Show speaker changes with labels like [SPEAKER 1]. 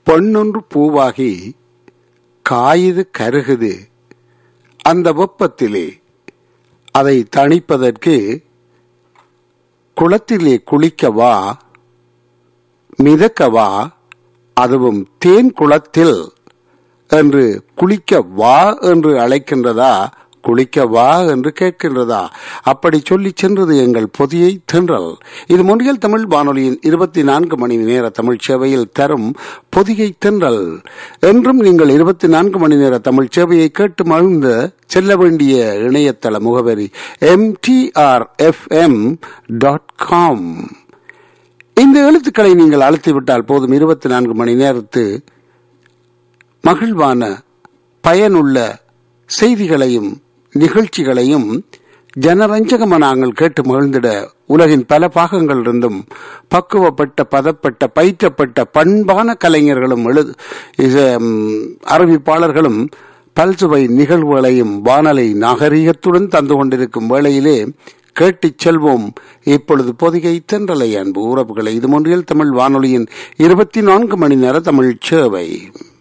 [SPEAKER 1] பொன்னொன்று பூவாகி காயுது கருகுது அந்த வெப்பத்திலே அதை தணிப்பதற்கு குளத்திலே குளிக்கவா மிதக்கவா அதுவும் தேன் குளத்தில் என்று குளிக்க வா என்று அழைக்கின்றதா குளிக்க வா என்று கேட்கின்றதா அப்படி சொல்லி சென்றது எங்கள் பொதியை தின்றல் இது மொழியல் தமிழ் வானொலியின் இருபத்தி நான்கு மணி நேர தமிழ் சேவையில் தரும் பொதியை தின்றல் என்றும் நீங்கள் இருபத்தி நான்கு மணி நேர தமிழ் சேவையை கேட்டு மகிழ்ந்த செல்ல வேண்டிய இணையதள முகவரி எம்டிஆர் எஃப்எம் டாட் காம் இந்த எழுத்துக்களை நீங்கள் அழுத்திவிட்டால் போதும் இருபத்தி நான்கு மணி நேரத்து மகிழ்வான பயனுள்ள செய்திகளையும் நிகழ்ச்சிகளையும் ஜனரஞ்சகமா நாங்கள் கேட்டு மகிழ்ந்திட உலகின் பல பாகங்களிலிருந்தும் பக்குவப்பட்ட பதப்பட்ட பயிற்றப்பட்ட பண்பான கலைஞர்களும் எழுது அறிவிப்பாளர்களும் பல்சுவை நிகழ்வுகளையும் வானலை நாகரீகத்துடன் தந்து கொண்டிருக்கும் வேளையிலே கேட்டுச் செல்வோம் இப்பொழுது பொதிகை தென்றலை அன்பு உறவுகளை இது ஒன்றியல் தமிழ் வானொலியின் இருபத்தி நான்கு மணி நேர தமிழ் சேவை